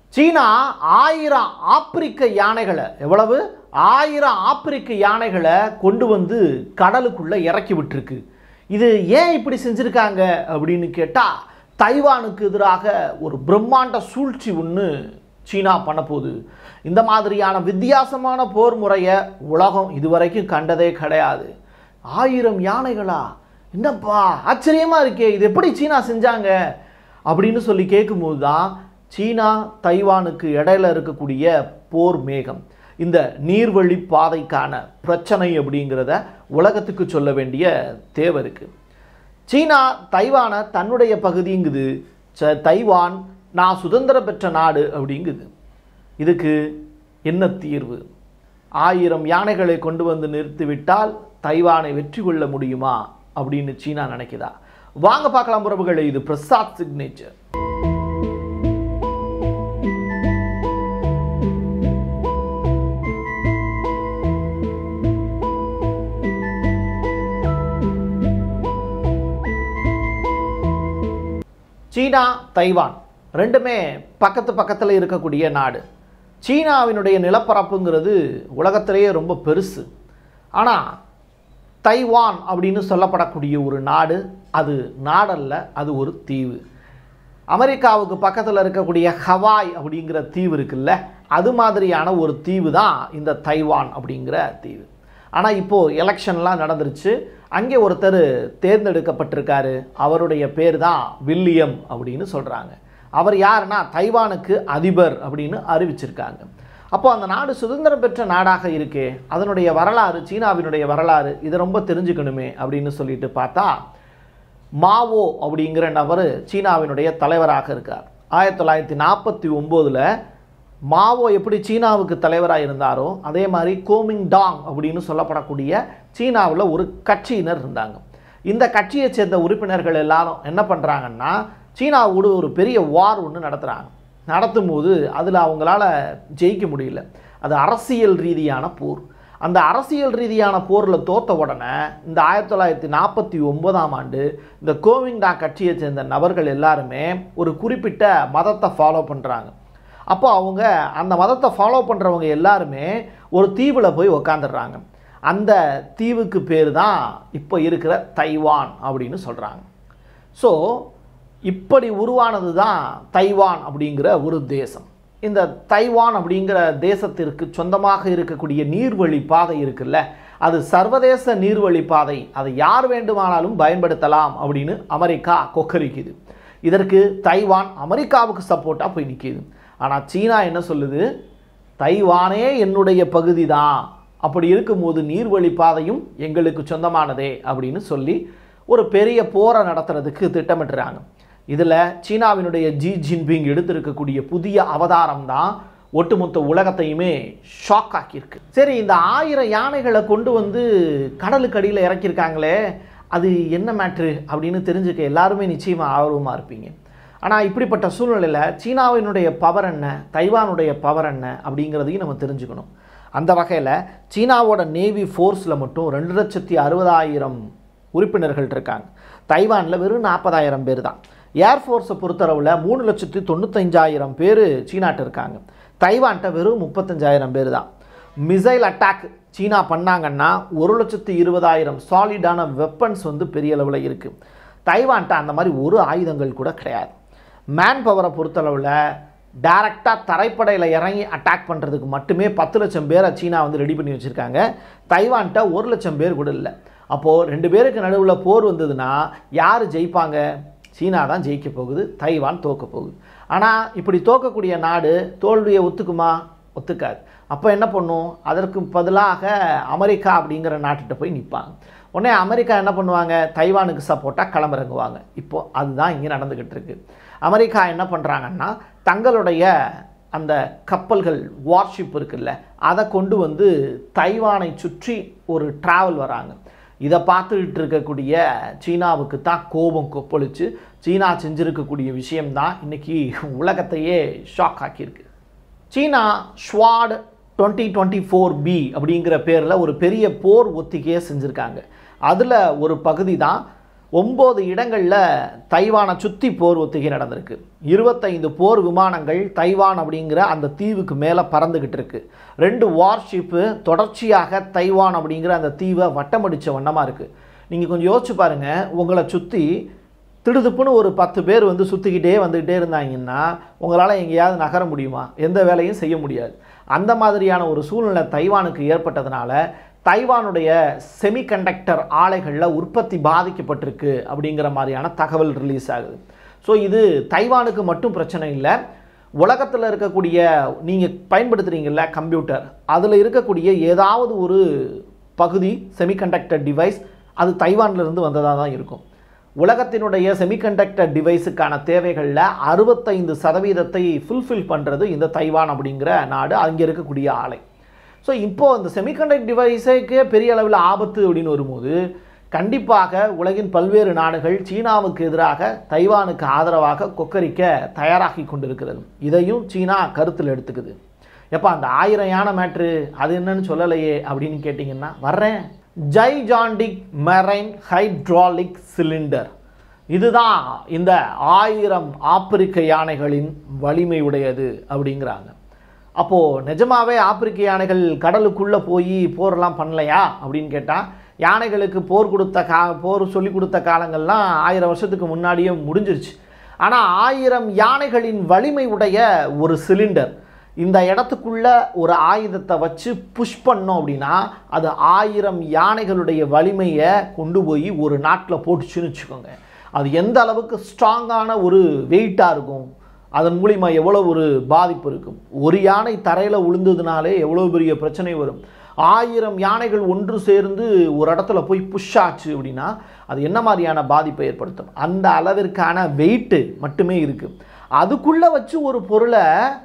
சீனா ஆயிரம் ஆப்பிரிக்க யானைகளை எவ்வளவு ஆயிரம் ஆப்பிரிக்க யானைகளை கொண்டு வந்து கடலுக்குள்ள இறக்கி விட்டுருக்கு இது ஏன் இப்படி செஞ்சிருக்காங்க அப்படின்னு கேட்டால் தைவானுக்கு எதிராக ஒரு பிரம்மாண்ட சூழ்ச்சி ஒன்று சீனா பண்ண போகுது இந்த மாதிரியான வித்தியாசமான போர் முறையை உலகம் இதுவரைக்கும் கண்டதே கிடையாது ஆயிரம் யானைகளா என்னப்பா ஆச்சரியமா இருக்கே இது எப்படி சீனா செஞ்சாங்க அப்படின்னு சொல்லி கேட்கும்போது தான் சீனா தைவானுக்கு இடையில இருக்கக்கூடிய போர் மேகம் இந்த நீர்வழி பாதைக்கான பிரச்சனை அப்படிங்கிறத உலகத்துக்கு சொல்ல வேண்டிய தேவை இருக்கு சீனா தைவானை தன்னுடைய பகுதிங்குது ச தைவான் நான் சுதந்திரம் பெற்ற நாடு அப்படிங்குது இதுக்கு என்ன தீர்வு ஆயிரம் யானைகளை கொண்டு வந்து நிறுத்திவிட்டால் தைவானை வெற்றி கொள்ள முடியுமா அப்படின்னு சீனா நினைக்குதா வாங்க பார்க்கலாம் உறவுகளே இது பிரசாத் சிக்னேச்சர் சீனா தைவான் ரெண்டுமே பக்கத்து பக்கத்தில் இருக்கக்கூடிய நாடு சீனாவினுடைய நிலப்பரப்புங்கிறது உலகத்திலேயே ரொம்ப பெருசு ஆனால் தைவான் அப்படின்னு சொல்லப்படக்கூடிய ஒரு நாடு அது நாடல்ல அது ஒரு தீவு அமெரிக்காவுக்கு பக்கத்தில் இருக்கக்கூடிய ஹவாய் அப்படிங்கிற தீவு இருக்குல்ல அது மாதிரியான ஒரு தீவு தான் இந்த தைவான் அப்படிங்கிற தீவு ஆனால் இப்போது எலெக்ஷன்லாம் நடந்துருச்சு அங்கே ஒருத்தர் தேர்ந்தெடுக்கப்பட்டிருக்காரு அவருடைய பேர் தான் வில்லியம் அப்படின்னு சொல்கிறாங்க அவர் யாருன்னா தைவானுக்கு அதிபர் அப்படின்னு அறிவிச்சிருக்காங்க அப்போ அந்த நாடு சுதந்திரம் பெற்ற நாடாக இருக்கே அதனுடைய வரலாறு சீனாவினுடைய வரலாறு இதை ரொம்ப தெரிஞ்சுக்கணுமே அப்படின்னு சொல்லிட்டு பார்த்தா மாவோ அப்படிங்கிற நபர் சீனாவினுடைய தலைவராக இருக்கார் ஆயிரத்தி தொள்ளாயிரத்தி நாற்பத்தி ஒம்போதில் மாவோ எப்படி சீனாவுக்கு தலைவராக இருந்தாரோ அதே மாதிரி கோமிங் டாங் அப்படின்னு சொல்லப்படக்கூடிய சீனாவில் ஒரு கட்சியினர் இருந்தாங்க இந்த கட்சியை சேர்ந்த உறுப்பினர்கள் எல்லாரும் என்ன பண்ணுறாங்கன்னா சீனாவோடு ஒரு பெரிய வார் ஒன்று நடத்துகிறாங்க நடத்தும்போது அதில் அவங்களால ஜெயிக்க முடியல அது அரசியல் ரீதியான போர் அந்த அரசியல் ரீதியான போரில் தோத்த உடனே இந்த ஆயிரத்தி தொள்ளாயிரத்தி நாற்பத்தி ஒன்பதாம் ஆண்டு இந்த கோவிங்டா கட்சியை சேர்ந்த நபர்கள் எல்லாருமே ஒரு குறிப்பிட்ட மதத்தை ஃபாலோ பண்ணுறாங்க அப்போ அவங்க அந்த மதத்தை ஃபாலோ பண்ணுறவங்க எல்லாருமே ஒரு தீவில் போய் உக்காந்துடுறாங்க அந்த தீவுக்கு பேர் தான் இப்போ இருக்கிற தைவான் அப்படின்னு சொல்கிறாங்க ஸோ இப்படி உருவானது தான் தைவான் அப்படிங்கிற ஒரு தேசம் இந்த தைவான் அப்படிங்கிற தேசத்திற்கு சொந்தமாக இருக்கக்கூடிய நீர்வழி பாதை இருக்குல்ல அது சர்வதேச நீர்வழி பாதை அதை யார் வேண்டுமானாலும் பயன்படுத்தலாம் அப்படின்னு அமெரிக்கா கொக்கரிக்குது இதற்கு தைவான் அமெரிக்காவுக்கு சப்போர்ட்டாக போய் நிற்கிது ஆனால் சீனா என்ன சொல்லுது தைவானே என்னுடைய பகுதி தான் அப்படி இருக்கும்போது நீர்வழி பாதையும் எங்களுக்கு சொந்தமானதே அப்படின்னு சொல்லி ஒரு பெரிய போரை நடத்துறதுக்கு திட்டமிட்டுறாங்க இதில் சீனாவினுடைய ஜி ஜின்பிங் எடுத்திருக்கக்கூடிய புதிய அவதாரம் தான் ஒட்டுமொத்த உலகத்தையுமே ஷாக் ஆக்கியிருக்கு சரி இந்த ஆயிரம் யானைகளை கொண்டு வந்து கடலுக்கு அடியில் இறக்கியிருக்காங்களே அது என்ன மேட்ரு அப்படின்னு தெரிஞ்சுக்க எல்லாருமே நிச்சயமாக ஆர்வமாக இருப்பீங்க ஆனால் இப்படிப்பட்ட சூழ்நிலையில் சீனாவினுடைய பவர் என்ன தைவானுடைய பவர் என்ன அப்படிங்கிறதையும் நம்ம தெரிஞ்சுக்கணும் அந்த வகையில் சீனாவோட நேவி ஃபோர்ஸில் மட்டும் ரெண்டு லட்சத்தி அறுபதாயிரம் உறுப்பினர்கள் இருக்காங்க தைவானில் வெறும் நாற்பதாயிரம் பேர் தான் ஏர்ஃபோர்ஸை பொறுத்தளவில் மூணு லட்சத்தி தொண்ணூத்தஞ்சாயிரம் பேர் சீனாட்ட இருக்காங்க தைவான்கிட்ட வெறும் முப்பத்தஞ்சாயிரம் பேர் தான் மிசைல் அட்டாக் சீனா பண்ணாங்கன்னா ஒரு லட்சத்தி இருபதாயிரம் சாலிடான வெப்பன்ஸ் வந்து பெரிய அளவில் இருக்குது தைவான்கிட்ட அந்த மாதிரி ஒரு ஆயுதங்கள் கூட கிடையாது மேன் பவரை பொறுத்தளவில் டைரெக்டாக தரைப்படையில் இறங்கி அட்டாக் பண்ணுறதுக்கு மட்டுமே பத்து லட்சம் பேரை சீனா வந்து ரெடி பண்ணி வச்சுருக்காங்க தைவான்கிட்ட ஒரு லட்சம் பேர் கூட இல்லை அப்போது ரெண்டு பேருக்கு நடுவில் போர் வந்ததுன்னா யார் ஜெயிப்பாங்க சீனா தான் ஜெயிக்க போகுது தைவான் தோக்க போகுது ஆனால் இப்படி தோக்கக்கூடிய நாடு தோல்வியை ஒத்துக்குமா ஒத்துக்காது அப்போ என்ன பண்ணும் அதற்கு பதிலாக அமெரிக்கா அப்படிங்கிற நாட்டுகிட்ட போய் நிற்பாங்க உடனே அமெரிக்கா என்ன பண்ணுவாங்க தைவானுக்கு சப்போர்ட்டாக களமிறங்குவாங்க இப்போது அதுதான் இங்கே நடந்துக்கிட்டு இருக்கு அமெரிக்கா என்ன பண்ணுறாங்கன்னா தங்களுடைய அந்த கப்பல்கள் வார்ஷிப் இருக்குல்ல அதை கொண்டு வந்து தைவானை சுற்றி ஒரு டிராவல் வராங்க இதை பார்த்துக்கிட்டு இருக்கக்கூடிய சீனாவுக்கு தான் கோபம் கொப்பளிச்சு சீனா செஞ்சிருக்கக்கூடிய விஷயம்தான் இன்னைக்கு உலகத்தையே ஷாக் ஆக்கியிருக்கு சீனா ஷ்வாட் டுவெண்ட்டி டுவெண்ட்டி ஃபோர் பி அப்படிங்கிற பேரில் ஒரு பெரிய போர் ஒத்திகையை செஞ்சுருக்காங்க அதில் ஒரு பகுதி தான் ஒம்பது இடங்களில் தைவானை சுற்றி போர் ஒத்திகை நடந்திருக்கு இருபத்தைந்து போர் விமானங்கள் தைவான் அப்படிங்கிற அந்த தீவுக்கு மேலே பறந்துக்கிட்டு இருக்கு ரெண்டு வார்ஷிப்பு தொடர்ச்சியாக தைவான் அப்படிங்கிற அந்த தீவை வட்டமடித்த வண்ணமாக இருக்குது நீங்கள் கொஞ்சம் யோசிச்சு பாருங்கள் உங்களை சுற்றி திடுதுப்புன்னு ஒரு பத்து பேர் வந்து சுற்றிக்கிட்டே வந்துக்கிட்டே இருந்தாங்கன்னா உங்களால் எங்கேயாவது நகர முடியுமா எந்த வேலையும் செய்ய முடியாது அந்த மாதிரியான ஒரு சூழ்நிலை தைவானுக்கு ஏற்பட்டதுனால தைவானுடைய செமிகண்டக்டர் ஆலைகளில் உற்பத்தி பாதிக்கப்பட்டிருக்கு அப்படிங்கிற மாதிரியான தகவல் ரிலீஸ் ஆகுது ஸோ இது தைவானுக்கு மட்டும் பிரச்சனை இல்லை உலகத்தில் இருக்கக்கூடிய நீங்கள் பயன்படுத்துகிறீங்கல்ல கம்ப்யூட்டர் அதில் இருக்கக்கூடிய ஏதாவது ஒரு பகுதி செமிகண்டக்டர் டிவைஸ் அது தைவான்ல இருந்து வந்ததாக தான் இருக்கும் உலகத்தினுடைய செமிகண்டக்டர் டிவைஸுக்கான தேவைகளில் அறுபத்தைந்து சதவீதத்தை ஃபுல்ஃபில் பண்ணுறது இந்த தைவான் அப்படிங்கிற நாடு அங்கே இருக்கக்கூடிய ஆலை ஸோ இப்போது இந்த செமிகண்டக்டர் டிவைஸுக்கே பெரிய அளவில் ஆபத்து அப்படின்னு வரும்போது கண்டிப்பாக உலகின் பல்வேறு நாடுகள் சீனாவுக்கு எதிராக தைவானுக்கு ஆதரவாக கொக்கரிக்க தயாராகி கொண்டிருக்கிறது இதையும் சீனா கருத்தில் எடுத்துக்குது எப்போ அந்த ஆயிரம் யானை மேட்ரு அது என்னன்னு சொல்லலையே அப்படின்னு கேட்டிங்கன்னா வர்றேன் ஜைஜாண்டிக் மெரைன் ஹைட்ராலிக் சிலிண்டர் இதுதான் இந்த ஆயிரம் ஆப்பிரிக்க யானைகளின் வலிமை உடையது அப்படிங்கிறாங்க அப்போது நிஜமாவே ஆப்பிரிக்க யானைகள் கடலுக்குள்ளே போய் போரெல்லாம் பண்ணலையா அப்படின்னு கேட்டால் யானைகளுக்கு போர் கொடுத்த கா போர் சொல்லி கொடுத்த காலங்கள்லாம் ஆயிரம் வருஷத்துக்கு முன்னாடியே முடிஞ்சிருச்சு ஆனால் ஆயிரம் யானைகளின் வலிமை உடைய ஒரு சிலிண்டர் இந்த இடத்துக்குள்ள ஒரு ஆயுதத்தை வச்சு புஷ் பண்ணோம் அப்படின்னா அது ஆயிரம் யானைகளுடைய வலிமையை கொண்டு போய் ஒரு நாட்டில் போட்டுச்சுன்னு வச்சுக்கோங்க அது எந்த அளவுக்கு ஸ்ட்ராங்கான ஒரு வெயிட்டாக இருக்கும் அதன் மூலிமா எவ்வளோ ஒரு பாதிப்பு இருக்கும் ஒரு யானை தரையில் விழுந்ததுனாலே எவ்வளோ பெரிய பிரச்சனை வரும் ஆயிரம் யானைகள் ஒன்று சேர்ந்து ஒரு இடத்துல போய் புஷ் ஆச்சு அப்படின்னா அது என்ன மாதிரியான பாதிப்பை ஏற்படுத்தும் அந்த அளவிற்கான வெயிட்டு மட்டுமே இருக்குது அதுக்குள்ளே வச்சு ஒரு பொருளை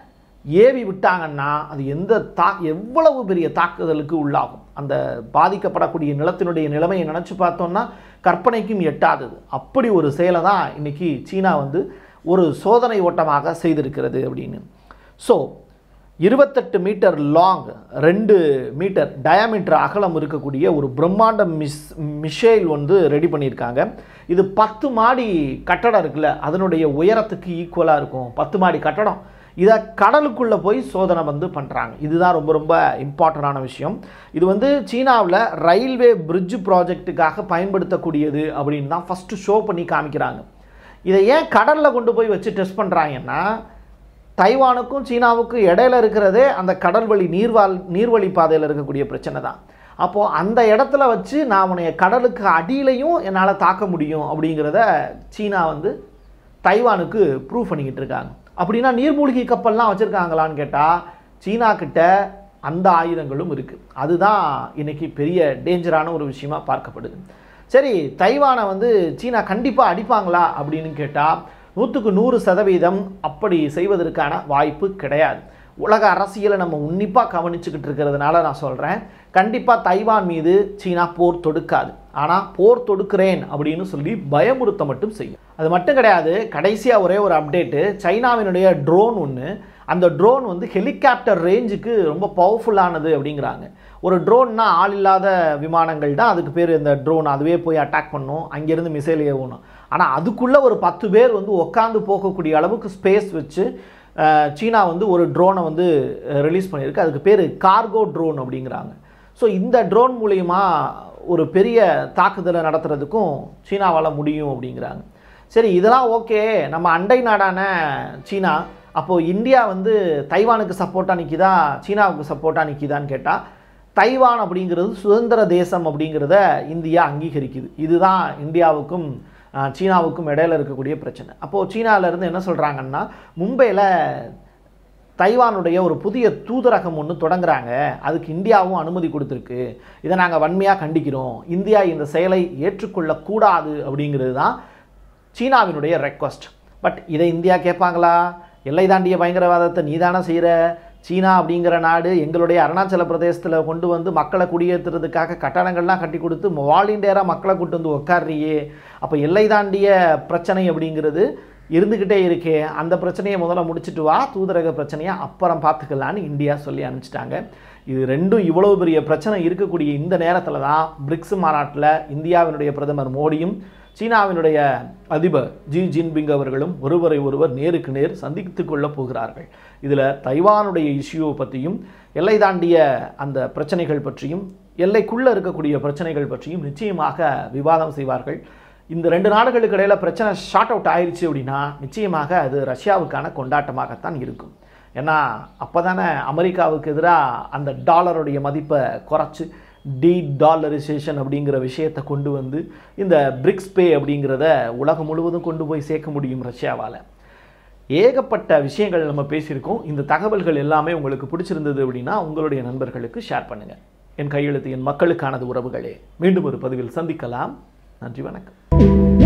ஏவி விட்டாங்கன்னா அது எந்த தா எவ்வளவு பெரிய தாக்குதலுக்கு உள்ளாகும் அந்த பாதிக்கப்படக்கூடிய நிலத்தினுடைய நிலைமையை நினச்சி பார்த்தோம்னா கற்பனைக்கும் எட்டாதது அப்படி ஒரு செயலை தான் இன்னைக்கு சீனா வந்து ஒரு சோதனை ஓட்டமாக செய்திருக்கிறது அப்படின்னு ஸோ இருபத்தெட்டு மீட்டர் லாங் ரெண்டு மீட்டர் டயாமீட்டர் அகலம் இருக்கக்கூடிய ஒரு பிரம்மாண்ட மிஸ் மிஷேல் வந்து ரெடி பண்ணியிருக்காங்க இது பத்து மாடி கட்டடம் இருக்குல்ல அதனுடைய உயரத்துக்கு ஈக்குவலாக இருக்கும் பத்து மாடி கட்டடம் இதை கடலுக்குள்ளே போய் சோதனை வந்து பண்ணுறாங்க இதுதான் ரொம்ப ரொம்ப இம்பார்ட்டண்டான விஷயம் இது வந்து சீனாவில் ரயில்வே பிரிட்ஜ் ப்ராஜெக்ட்டுக்காக பயன்படுத்தக்கூடியது அப்படின்னு தான் ஃபஸ்ட்டு ஷோ பண்ணி காமிக்கிறாங்க இதை ஏன் கடலில் கொண்டு போய் வச்சு டெஸ்ட் பண்ணுறாங்கன்னா தைவானுக்கும் சீனாவுக்கும் இடையில இருக்கிறதே அந்த கடல் வழி நீர்வால் நீர்வழி பாதையில் இருக்கக்கூடிய பிரச்சனை தான் அப்போது அந்த இடத்துல வச்சு நான் உன்னைய கடலுக்கு அடியிலையும் என்னால் தாக்க முடியும் அப்படிங்கிறத சீனா வந்து தைவானுக்கு ப்ரூவ் பண்ணிக்கிட்டு இருக்காங்க அப்படின்னா நீர்மூழ்கி கப்பல்லாம் வச்சுருக்காங்களான்னு கேட்டால் சீனா கிட்ட அந்த ஆயுதங்களும் இருக்குது அதுதான் இன்னைக்கு பெரிய டேஞ்சரான ஒரு விஷயமா பார்க்கப்படுது சரி தைவானை வந்து சீனா கண்டிப்பாக அடிப்பாங்களா அப்படின்னு கேட்டால் நூற்றுக்கு நூறு சதவீதம் அப்படி செய்வதற்கான வாய்ப்பு கிடையாது உலக அரசியலை நம்ம உன்னிப்பாக கவனிச்சுக்கிட்டு இருக்கிறதுனால நான் சொல்கிறேன் கண்டிப்பாக தைவான் மீது சீனா போர் தொடுக்காது ஆனால் போர் தொடுக்கிறேன் அப்படின்னு சொல்லி பயமுறுத்த மட்டும் செய்யும் அது மட்டும் கிடையாது கடைசியாக ஒரே ஒரு அப்டேட்டு சைனாவினுடைய ட்ரோன் ஒன்று அந்த ட்ரோன் வந்து ஹெலிகாப்டர் ரேஞ்சுக்கு ரொம்ப பவர்ஃபுல்லானது அப்படிங்கிறாங்க ஒரு ட்ரோன்னா ஆள் இல்லாத விமானங்கள் தான் அதுக்கு பேர் இந்த ட்ரோன் அதுவே போய் அட்டாக் பண்ணும் அங்கேருந்து மிசைல் ஏவணும் ஆனால் அதுக்குள்ளே ஒரு பத்து பேர் வந்து உட்காந்து போகக்கூடிய அளவுக்கு ஸ்பேஸ் வச்சு அஹ், சீனா வந்து ஒரு ட்ரோனை வந்து ரிலீஸ் பண்ணியிருக்கு அதுக்கு பேர் கார்கோ ட்ரோன் அப்படிங்கிறாங்க ஸோ இந்த ட்ரோன் மூலிமா ஒரு பெரிய தாக்குதலை நடத்துறதுக்கும் சீனாவால் முடியும் அப்படிங்கிறாங்க சரி இதெல்லாம் ஓகே நம்ம அண்டை நாடான சீனா அப்போது இந்தியா வந்து தைவானுக்கு சப்போர்ட்டாக நிற்கிதா சீனாவுக்கு சப்போர்ட்டாக நிற்கிதான்னு கேட்டால் தைவான் அப்படிங்கிறது சுதந்திர தேசம் அப்படிங்கிறத இந்தியா அங்கீகரிக்குது இதுதான் இந்தியாவுக்கும் அஹ், சீனாவுக்கும் இடையில இருக்கக்கூடிய பிரச்சனை அப்போது சீனாவிலேருந்து என்ன சொல்கிறாங்கன்னா மும்பையில் தைவானுடைய ஒரு புதிய தூதரகம் ஒன்று தொடங்குறாங்க அதுக்கு இந்தியாவும் அனுமதி கொடுத்துருக்கு இதை நாங்கள் வன்மையாக கண்டிக்கிறோம் இந்தியா இந்த செயலை ஏற்றுக்கொள்ளக்கூடாது அப்படிங்கிறது தான் சீனாவினுடைய ரெக்வஸ்ட் பட் இதை இந்தியா கேட்பாங்களா எல்லை தாண்டிய பயங்கரவாதத்தை நீ தானே செய்கிற சீனா அப்படிங்கிற நாடு எங்களுடைய அருணாச்சல பிரதேசத்தில் கொண்டு வந்து மக்களை குடியேற்றுறதுக்காக கட்டடங்கள்லாம் கட்டி கொடுத்து வாலண்டியராக மக்களை கூட்டு வந்து உட்காடுறியே அப்போ எல்லை தாண்டிய பிரச்சனை அப்படிங்கிறது இருந்துக்கிட்டே இருக்கே அந்த பிரச்சனையை முதல்ல முடிச்சிட்டு வா தூதரக பிரச்சனையை அப்புறம் பார்த்துக்கலான்னு இந்தியா சொல்லி அனுப்பிச்சிட்டாங்க இது ரெண்டும் இவ்வளவு பெரிய பிரச்சனை இருக்கக்கூடிய இந்த நேரத்தில் தான் பிரிக்ஸ் மாநாட்டில் இந்தியாவினுடைய பிரதமர் மோடியும் சீனாவினுடைய அதிபர் ஜி ஜின்பிங் அவர்களும் ஒருவரை ஒருவர் நேருக்கு நேர் சந்தித்துக் கொள்ளப் போகிறார்கள் இதில் தைவானுடைய இஷ்யூவை பற்றியும் எல்லை தாண்டிய அந்த பிரச்சனைகள் பற்றியும் எல்லைக்குள்ளே இருக்கக்கூடிய பிரச்சனைகள் பற்றியும் நிச்சயமாக விவாதம் செய்வார்கள் இந்த ரெண்டு நாடுகளுக்கு இடையில பிரச்சனை ஷார்ட் அவுட் ஆயிடுச்சு அப்படின்னா நிச்சயமாக அது ரஷ்யாவுக்கான கொண்டாட்டமாகத்தான் இருக்கும் ஏன்னா அப்போ தானே அமெரிக்காவுக்கு எதிராக அந்த டாலருடைய மதிப்பை குறைச்சி டி டாலரைசேஷன் அப்படிங்கிற விஷயத்தை கொண்டு வந்து இந்த பிரிக்ஸ் பே அப்படிங்கிறத உலகம் முழுவதும் கொண்டு போய் சேர்க்க முடியும் ரஷ்யாவால் ஏகப்பட்ட விஷயங்கள் நம்ம பேசியிருக்கோம் இந்த தகவல்கள் எல்லாமே உங்களுக்கு பிடிச்சிருந்தது அப்படின்னா உங்களுடைய நண்பர்களுக்கு ஷேர் பண்ணுங்கள் என் கையெழுத்து என் மக்களுக்கானது உறவுகளே மீண்டும் ஒரு பதிவில் சந்திக்கலாம் நன்றி வணக்கம்